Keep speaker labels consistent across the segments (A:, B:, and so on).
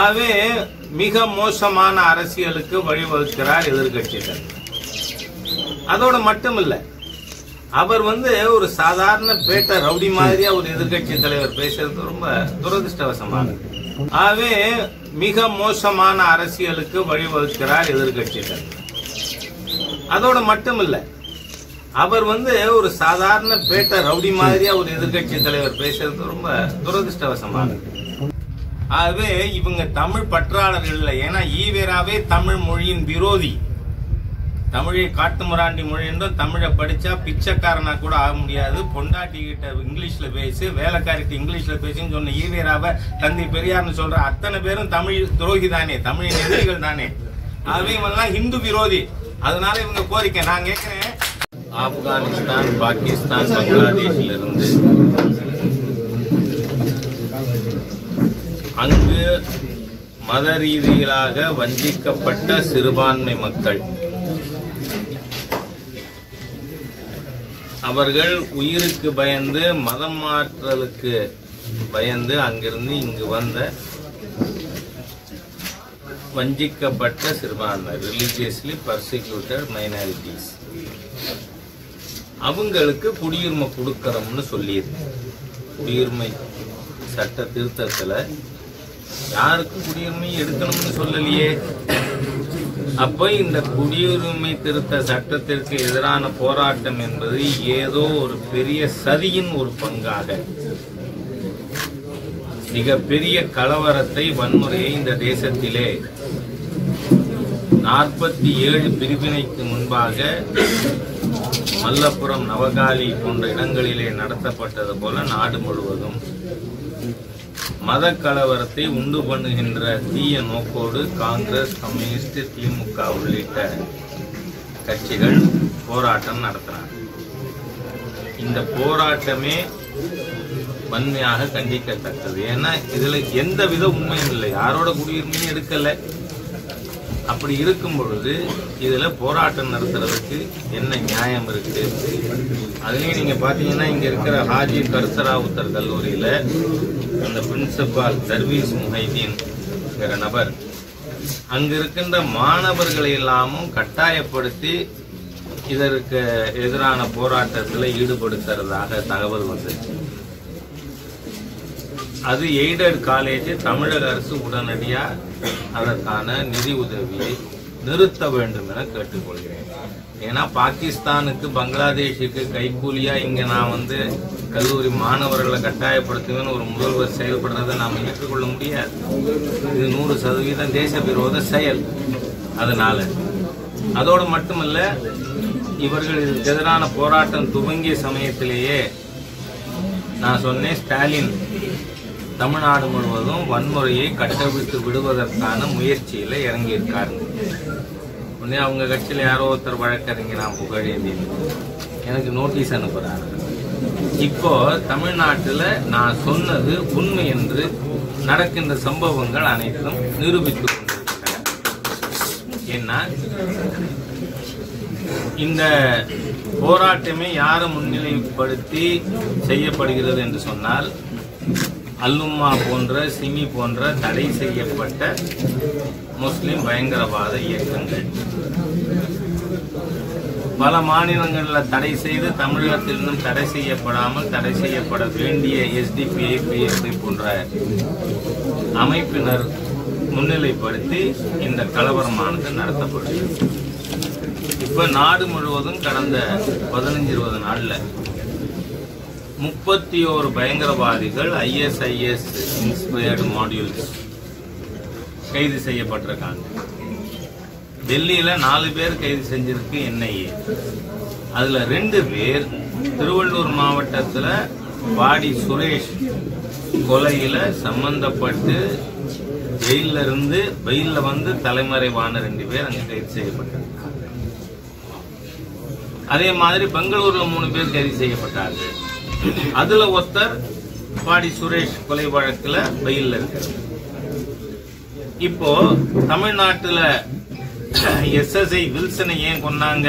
A: ஆகவே மிக மோசமான அரசியலுக்கு வழிவகுக்கிறார் எதிர்க்கட்சிகள் அதோட மட்டுமில்ல அவர் வந்து ஒரு சாதாரண பேட்ட ரவுடி மாதிரியா ஒரு எதிர்க்கட்சி தலைவர் பேசுறது ரொம்ப துரதிருஷ்டவசமானது ஆகவே மிக மோசமான அரசியலுக்கு வழிவகுக்கிறார் எதிர்க்கட்சிகள் அதோட மட்டுமில்ல அவர் வந்து ஒரு சாதாரண பேட்ட ரவுடி மாதிரியா ஒரு எதிர்க்கட்சி தலைவர் பேசுறது ரொம்ப துரதிருஷ்டவசமானது ஆகவே இவங்க தமிழ் பற்றாளர்கள் இல்லை ஏன்னா ஈவேராவே தமிழ் மொழியின் விரோதி தமிழை காட்டுமிராண்டி மொழி என்றும் தமிழை படிச்சா பிச்சைக்காரனா கூட ஆக முடியாது பொண்டாட்டி கிட்ட இங்கிலீஷ்ல பேசு வேலைக்காரிட்ட இங்கிலீஷ்ல பேசுன்னு சொன்ன ஈவேராவை தந்தை பெரியார்னு சொல்ற அத்தனை பேரும் தமிழ் துரோகி தானே தமிழின் எதிரிகள் தானே ஆகவே இவங்கெல்லாம் ஹிந்து விரோதி அதனால இவங்க கோரிக்கை நான் கேட்கிறேன் ஆப்கானிஸ்தான் பாகிஸ்தான் பங்களாதேஷில் இருந்து அங்கு மத ரீதியிலாக வஞ்சிக்கப்பட்ட சிறுபான்மை மக்கள் அவர்கள் உயிருக்கு பயந்து மதம் மாற்றலுக்கு பயந்து அங்கிருந்து இங்கு வந்த வஞ்சிக்கப்பட்ட சிறுபான்மை ரிலீஜியஸ்லி பர்சிக்யூட்டட் மைனாரிட்டிஸ் அவங்களுக்கு குடியுரிமை கொடுக்கறோம்னு சொல்லியிருக்கு குடியுரிமை சட்ட திருத்தத்துல யாருக்கு குடியுரிமை எடுக்கணும்னு சொல்லலையே அப்ப இந்த குடியுரிமை திருத்த சட்டத்திற்கு எதிரான போராட்டம் என்பது ஏதோ ஒரு பெரிய சதியின் ஒரு பங்காக மிகப்பெரிய கலவரத்தை வன்முறையை இந்த தேசத்திலே நாற்பத்தி ஏழு பிரிவினைக்கு முன்பாக மல்லப்புரம் நவகாலி போன்ற இடங்களிலே நடத்தப்பட்டது போல நாடு முழுவதும் மத கலவரத்தை உண்டு பண்ணுகின்ற தீய நோக்கோடு காங்கிரஸ் கம்யூனிஸ்ட் திமுக உள்ளிட்ட கட்சிகள் போராட்டம் நடத்தினார் இந்த போராட்டமே வன்மையாக கண்டிக்கத்தக்கது ஏன்னா இதுல எந்த வித உண்மையும் இல்லை யாரோட குடியுரிமையும் எடுக்கல அப்படி இருக்கும் பொழுது இதுல போராட்டம் நடத்துறதுக்கு என்ன நியாயம் இருக்கு அதுலயும் நீங்க பாத்தீங்கன்னா இங்க இருக்கிற ஹாஜி கருத்தராவுத்தர் கல்லூரியில அந்த பிரின்சிபால் தர்வீஸ் முஹைதீன் நபர் அங்க இருக்கின்ற மாணவர்களை எல்லாமும் கட்டாயப்படுத்தி இதற்கு எதிரான போராட்டத்தில் ஈடுபடுத்துறதாக தகவல் வந்துச்சு அது எய்டட் காலேஜ் தமிழக அரசு உடனடியா அதற்கான நிதி உதவியை நிறுத்த வேண்டும் என கேட்டுக்கொள்கிறேன் ஏன்னா பாகிஸ்தானுக்கு பங்களாதேஷுக்கு கைக்கூலியா இங்க நான் வந்து கல்லூரி மாணவர்களை கட்டாயப்படுத்துவேன்னு ஒரு முதல்வர் செயல்படுறதை நாம் ஏற்றுக்கொள்ள முடியாது இது நூறு சதவீதம் தேச விரோத செயல் அதனால அதோடு மட்டுமல்ல இவர்கள் இதுக்கு எதிரான போராட்டம் துவங்கிய சமயத்திலேயே நான் சொன்னேன் ஸ்டாலின் தமிழ்நாடு முழுவதும் வன்முறையை கட்டவிழ்த்து விடுவதற்கான முயற்சியில இறங்கியிருக்காரு உடனே அவங்க கட்சியில யாரோ ஒருத்தர் வழக்கறிஞர் நான் புகழேந்தி எனக்கு நோட்டீஸ் அனுப்புறாரு இப்போ தமிழ்நாட்டுல நான் சொன்னது உண்மை என்று நடக்கின்ற சம்பவங்கள் அனைத்தும் நிரூபித்துக் கொண்டிருக்கின்றன ஏன்னா இந்த போராட்டமே யாரை முன்னிலைப்படுத்தி செய்யப்படுகிறது என்று சொன்னால் அல்லும்மா போன்ற சிமி போன்ற தடை செய்யப்பட்ட முஸ்லிம் பயங்கரவாத இயக்கங்கள் பல மாநிலங்களில் தடை செய்து தமிழகத்தில் இன்னும் தடை செய்யப்படாமல் தடை செய்யப்பட வேண்டிய எஸ்டிபிஐ பிஎஸ்ஐ போன்ற அமைப்பினர் முன்னிலைப்படுத்தி இந்த கலவரமானது நடத்தப்படுகிறது இப்ப நாடு முழுவதும் கடந்த பதினஞ்சு இருபது நாள்ல முப்பத்தி ஓரு பயங்கரவாதிகள் ஐஎஸ்ஐஎஸ் இன்ஸ்பயர்டு மாடியூல்ஸ் கைது செய்யப்பட்டிருக்காங்க டெல்லியில நாலு பேர் கைது செஞ்சிருக்கு என்ஐஏ அதுல ரெண்டு பேர் திருவள்ளூர் மாவட்டத்துல வாடி சுரேஷ் கொலையில சம்பந்தப்பட்டு ஜெயில இருந்து பெயில்ல வந்து தலைமறைவான ரெண்டு பேர் அங்க கைது செய்யப்பட்டிருக்காங்க அதே மாதிரி பெங்களூர்ல மூணு பேர் கைது செய்யப்பட்டார்கள் அதுல ஒருத்தர் பாடி சுரேஷ் கொலை வழக்குல பெயில்ல இருக்கு இப்போ தமிழ்நாட்டுல எஸ்எஸ்ஐ வில்சனை ஏன் கொன்னாங்க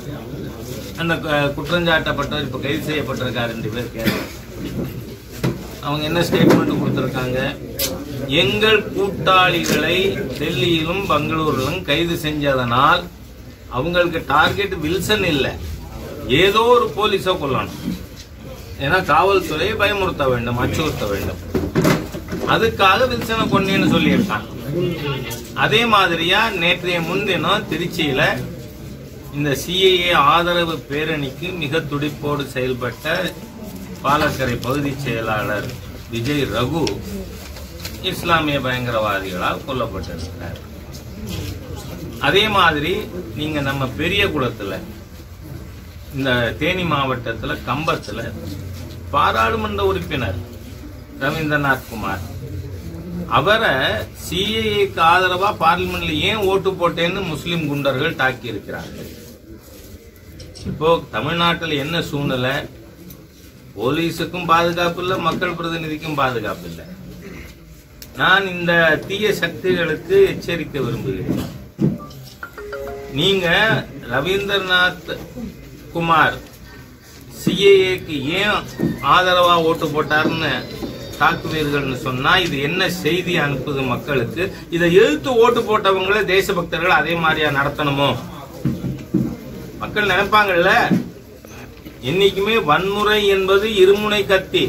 A: அந்த கு- குற்றஞ்சாட்டப்பட்டவர் இப்ப கைது செய்யப்பட்டிருக்காரு ரெண்டு பேர் கேரளா அவங்க என்ன ஸ்டேட்மெண்ட் கொடுத்திருக்காங்க எங்கள் கூட்டாளிகளை டெல்லியிலும் பெங்களூரிலும் கைது செஞ்சதனால் அவங்களுக்கு டார்கெட் வில்சன் இல்லை ஏதோ ஒரு போலீஸை கொல்லணும் ஏன்னா காவல்துறையை பயமுறுத்த வேண்டும் அச்சுறுத்த வேண்டும் அதுக்காக வில்சனை கொன்னேன்னு சொல்லியிருக்கான் அதே மாதிரியா நேற்றைய முன்தினம் திருச்சியில இந்த சிஏஏ ஆதரவு பேரணிக்கு மிக துடிப்போடு செயல்பட்ட பாலக்கரை பகுதி செயலாளர் விஜய் ரகு இஸ்லாமிய பயங்கரவாதிகளால் கொல்லப்பட்டிருக்கிறார் அதே மாதிரி நீங்க நம்ம பெரிய குளத்துல இந்த தேனி மாவட்டத்துல கம்பத்துல பாராளுமன்ற உறுப்பினர் ரவீந்திரநாத் குமார் அவரை சிஏஏக்கு ஆதரவா பார்லிமெண்ட்ல ஏன் ஓட்டு போட்டேன்னு முஸ்லிம் குண்டர்கள் தாக்கி இருக்கிறார்கள் இப்போ தமிழ்நாட்டில் என்ன சூழ்நிலை போலீஸுக்கும் பாதுகாப்பு இல்லை மக்கள் பிரதிநிதிக்கும் பாதுகாப்பு இல்லை நான் இந்த தீய சக்திகளுக்கு எச்சரிக்க விரும்புகிறேன் நீங்க ரவீந்திரநாத் குமார் சிஏஏக்கு ஏன் ஆதரவா ஓட்டு போட்டாருன்னு தாக்குவீர்கள்னு சொன்னா இது என்ன செய்தி அனுப்புது மக்களுக்கு இதை எதிர்த்து ஓட்டு போட்டவங்களே தேசபக்தர்கள் அதே மாதிரியா நடத்தணுமோ மக்கள் நினைப்பாங்கல்ல என்னைக்குமே வன்முறை என்பது இருமுனை கத்தி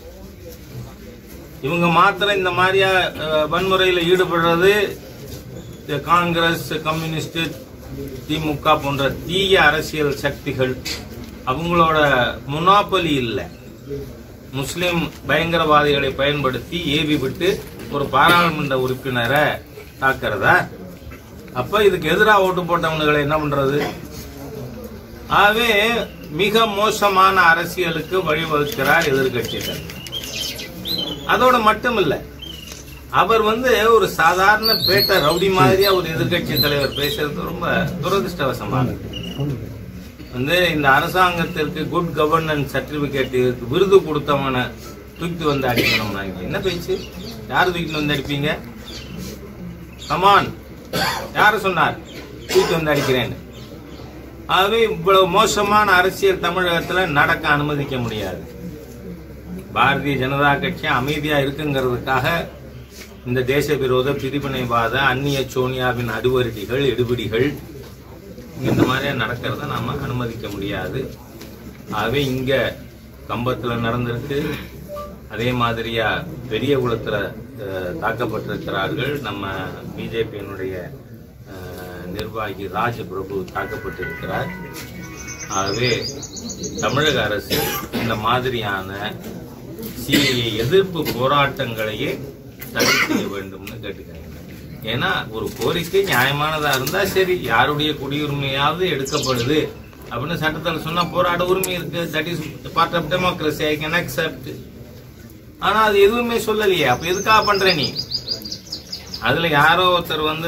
A: இவங்க மாத்திரம் இந்த மாதிரியா அஹ், வன்முறையில ஈடுபடுறது இந்த காங்கிரஸ் கம்யூனிஸ்ட் திமுக போன்ற தீய அரசியல் சக்திகள் அவங்களோட முனாப்பலி இல்லை முஸ்லிம் பயங்கரவாதிகளை பயன்படுத்தி ஏவி விட்டு ஒரு பாராளுமன்ற உறுப்பினரை தாக்குறதா அப்ப இதுக்கு எதிராக ஓட்டு போட்டவனுகளை என்ன பண்றது ஆகவே மிக மோசமான அரசியலுக்கு வழிவகுக்கிறார் எதிர்கட்சிகள் அதோட மட்டும் இல்ல அவர் வந்து ஒரு சாதாரண பேட்ட ரவுடி மாதிரியா ஒரு எதிர்க்கட்சி தலைவர் பேசுறது ரொம்ப துரதிருஷ்டவசமானது வந்து இந்த அரசாங்கத்திற்கு குட் கவர்னன்ஸ் சர்டிபிகேட் விருது கொடுத்தவனை தூக்கிட்டு வந்து அடிக்கணும் நாங்க என்ன பேச்சு யார் தூக்கிட்டு வந்து அடிப்பீங்க கமான் யாரு சொன்னார் தூக்கிட்டு வந்து அடிக்கிறேன்னு ஆகவே இவ்வளவு மோசமான அரசியல் தமிழகத்துல நடக்க அனுமதிக்க முடியாது பாரதிய ஜனதா கட்சி அமைதியா இருக்குங்கிறதுக்காக இந்த தேச விரோத பிரிவினைவாத அந்நிய சோனியாவின் அடிவருடிகள் எடுபிடிகள் இந்த மாதிரியா நடக்கிறத நாம அனுமதிக்க முடியாது ஆகவே இங்க கம்பத்துல நடந்திருக்கு அதே மாதிரியா பெரிய குளத்துல அஹ், தாக்கப்பட்டிருக்கிறார்கள் நம்ம பிஜேபியினுடைய நிர்வாகி ராஜ் பிரபு தாக்கப்பட்டிருக்கிறார் ஆகவே தமிழக அரசு இந்த மாதிரியான சிஏஏ எதிர்ப்பு போராட்டங்களையே தடை செய்ய வேண்டும்னு கேட்டுக்கிறேன் ஏன்னா ஒரு கோரிக்கை நியாயமானதா இருந்தா சரி யாருடைய குடியுரிமையாவது எடுக்கப்படுது அப்படின்னு சட்டத்தில் சொன்னா போராட உரிமை இருக்கு that is part of democracy I can accept ஆனா அது எதுவுமே சொல்லலையே அப்ப எதுக்காக பண்ற நீ அதுல யாரோ ஒருத்தர் வந்து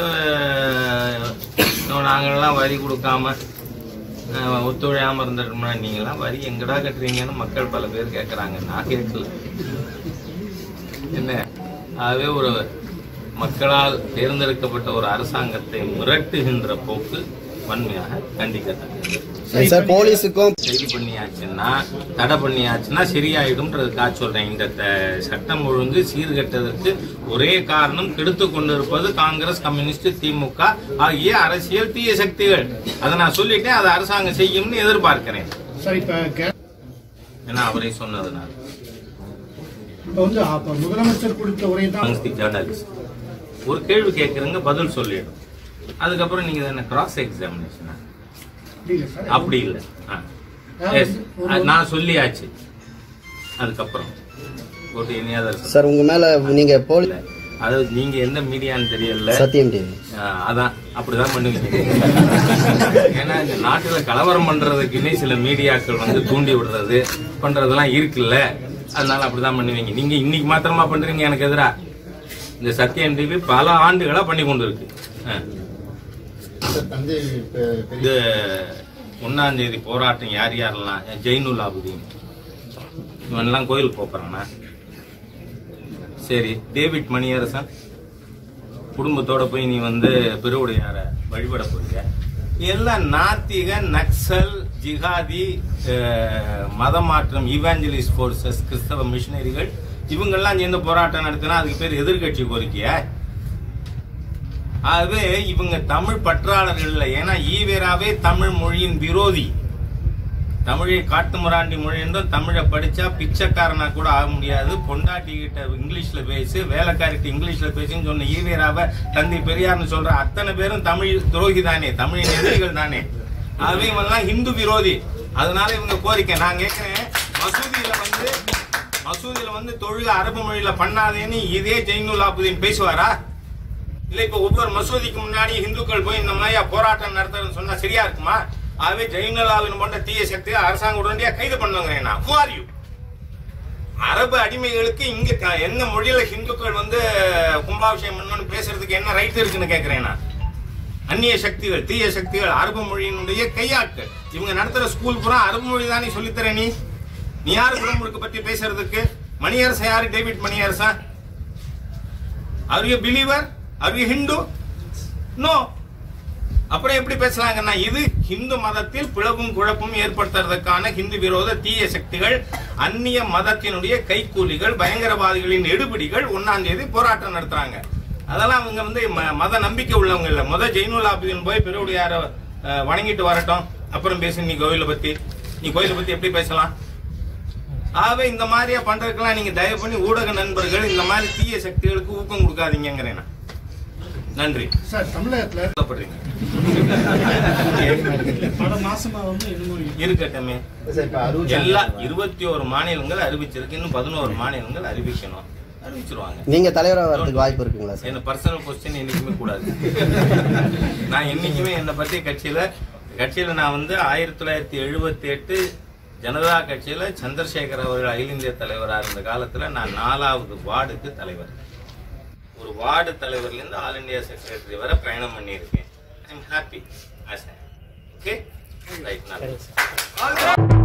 A: அஹ், நாங்கெல்லாம் வரி கொடுக்காம அஹ், ஒத்துழையாம இருந்துட்டோம்னா நீங்களாம் வரி எங்கடா கட்டுறீங்கன்னு மக்கள் பல பேர் கேட்கறாங்க நான் கேட்கல என்ன ஆகவே ஒரு மக்களால் தேர்ந்தெடுக்கப்பட்ட ஒரு அரசாங்கத்தை மிரட்டுகின்ற போக்கு வன்மையாக கண்டிக்கத்தக்கது
B: சார் போலீஸுக்கும்
A: செய்தி பண்ணியாச்சுன்னா தடை பண்ணியாச்சுன்னா சரியாயிடும்ன்றதுக்காக சொல்றேன் இந்த த- சட்டம் ஒழுங்கு சீர்கெட்டதற்கு ஒரே காரணம் கெடுத்து கொண்டிருப்பது காங்கிரஸ் கம்யூனிஸ்ட் திமுக ஆகிய அரசியல் தீய சக்திகள் அதை நான் சொல்லிட்டேன் அதை அரசாங்கம் செய்யும்னு எதிர்பார்க்கிறேன்
C: சார் இப்ப கே-
A: ஏன்னா அவரே சொன்னதுனால
C: இப்ப வந்து அப்ப முதலமைச்சர் கொடுத்த உரை தான்
A: ஜேர்னலிஸ்ட் ஒரு கேள்வி கேட்கறங்க பதில் சொல்லிடும் அதுக்கப்புறம் நீங்க என்ன கிராஸ் எக்ஸாமினேஷனா
C: இல்ல சார்
A: அப்படி இல்லை ஆ. Yes. அது நான் சொல்லியாச்சு அதுக்கப்புறம் ஒரு இனியாதர்
B: சார் உங்க மேல நீங்க போலி
A: அதாவது நீங்க எந்த மீடியான்னு தெரியல
B: சத்தியம் டிவி
A: ஆ, அதான் அப்படிதான் பண்ணுவீங்க ஏன்னா இந்த நாட்டுல கலவரம் பண்றதுக்குன்னே சில மீடியாக்கள் வந்து தூண்டி விடுறது பண்றதெல்லாம் இருக்குல்ல அதனால அப்படிதான் பண்ணுவீங்க நீங்க இன்னைக்கு மாத்திரமா பண்றீங்க எனக்கு எதிரா இந்த சத்தியம் டிவி பல ஆண்டுகளா பண்ணி கொண்டு இருக்கு ஆ.
C: தந்தை
A: இது ஒன்னாம் தேதி போராட்டம் யார் யாரெல்லாம் ஜெயினுல் ஆபுதீன் இவன்லாம் கோயிலுக்கு போறானா சரி டேவிட் மணியரசன் குடும்பத்தோட போய் நீ வந்து பெருவுடையார வழிபட போறீங்க எல்லாம் நாத்திக நக்சல் ஜிகாதி அஹ், மதமாற்றம் இவாஞ்சலிஸ்ட் போர்சஸ் கிறிஸ்தவ மிஷினரிகள் இவங்கெல்லாம் சேர்ந்து போராட்டம் நடத்தினா அதுக்கு பேர் எதிர்க்கட்சி கோரிக்கையா ஆகவே இவங்க தமிழ் பற்றாளர்கள் இல்லை ஏன்னா ஈவேராவே தமிழ் மொழியின் விரோதி தமிழை காட்டுமிராண்டி மொழி என்றும் தமிழை படிச்சா பிச்சைக்காரனா கூட ஆக முடியாது பொண்டாட்டி கிட்ட இங்கிலீஷ்ல பேசு வேலைக்காரிட்ட இங்கிலீஷ்ல பேசுன்னு சொன்ன ஈவேராவை தந்தை பெரியார்னு சொல்ற அத்தனை பேரும் தமிழ் துரோகி தானே தமிழின் எதிரிகள் தானே ஆகவே இவங்கெல்லாம் இந்து விரோதி அதனால இவங்க கோரிக்கை நான் கேட்கிறேன் மசூதியில வந்து மசூதியில வந்து தொழுக அரபு மொழியில பண்ணாதேன்னு இதே ஜெயினுல் ஆபுதீன் பேசுவாரா இல்ல இப்ப ஒவ்வொரு மசூதிக்கு முன்னாடி இந்துக்கள் போய் இந்த மாதிரி போராட்டம் நடத்துறதுன்னு சொன்னா சரியா இருக்குமா ஆகவே ஜெயினலாவின் போன்ற தீய சக்தியை அரசாங்கம் உடனடியா கைது பண்ணுவாங்க நான் Who are you? அரபு அடிமைகளுக்கு இங்க க- என்ன மொழியில ஹிந்துக்கள் வந்து கும்பாபிஷேகம் பண்ணணும்னு பேசுறதுக்கு என்ன ரைட் இருக்குன்னு கேக்குறேன் நான் அந்நிய சக்திகள் தீய சக்திகள் அரபு மொழியினுடைய கையாட்கள் இவங்க நடத்துற ஸ்கூல் பூரா அரபு மொழி தானே சொல்லித்தர நீ நீ யாரு குடமுழுக்கு பத்தி பேசுறதுக்கு மணியரசன் யாரு டேவிட் மணியரசா are you believer are you Hindu no அப்புறம் எப்படி பேசுறாங்கன்னா இது ஹிந்து மதத்தில் பிளவும் குழப்பமும் ஏற்படுத்துறதுக்கான ஹிந்து விரோத தீய சக்திகள் அந்நிய மதத்தினுடைய கைக்கூலிகள் பயங்கரவாதிகளின் எடுபிடிகள் ஒன்னாம் தேதி போராட்டம் நடத்துறாங்க அதெல்லாம் அவங்க வந்து ம- மத நம்பிக்கை உள்ளவங்க இல்ல முத ஜெயினுல் ஆபிதின் போய் பெருவுடையார அஹ், வணங்கிட்டு வரட்டும் அப்புறம் பேசு நீ கோயிலை பத்தி நீ கோயிலை பத்தி எப்படி பேசலாம் ஆகவே இந்த மாதிரியா பண்றதுக்கெல்லாம் நீங்க தயவு பண்ணி ஊடக நண்பர்கள் இந்த மாதிரி தீய சக்திகளுக்கு ஊக்கம் கொடுக்காதீங்கிறேன் நான். நன்றி
C: சார் தமிழகத்துல
A: வருத்தப்படுறீங்க
C: பல மாசமா வந்து இன்னும் ஒரு
A: இருக்கட்டுமே
B: சார் இப்ப அருள்
A: எல்லா இருபத்தி ஒரு மாநிலங்கள் அறிவிச்சிருக்கு இன்னும் பதினோரு மாநிலங்கள் அறிவிக்கணும் அறிவிச்சிருவாங்க
B: நீங்க தலைவரா வரதுக்கு வாய்ப்பு இருக்குங்களா சார்
A: என்ன பர்சனல் கொஸ்டின் என்னைக்குமே கூடாது நான் என்னைக்குமே என்னை பத்தி கட்சியில கட்சியில நான் வந்து ஆயிரத்தி தொள்ளாயிரத்தி எழுபத்தி எட்டு ஜனதா கட்சியில சந்திரசேகர் அவர்கள் அகில இந்திய தலைவரா இருந்த காலத்துல நான் நாலாவது வார்டுக்கு தலைவர் ஒரு வார்டு தலைவர்ல இருந்து ஆல் இந்தியா செக்ரட்டரி வரை பயணம் பண்ணியிருக்கேன் I am happy okay right நான்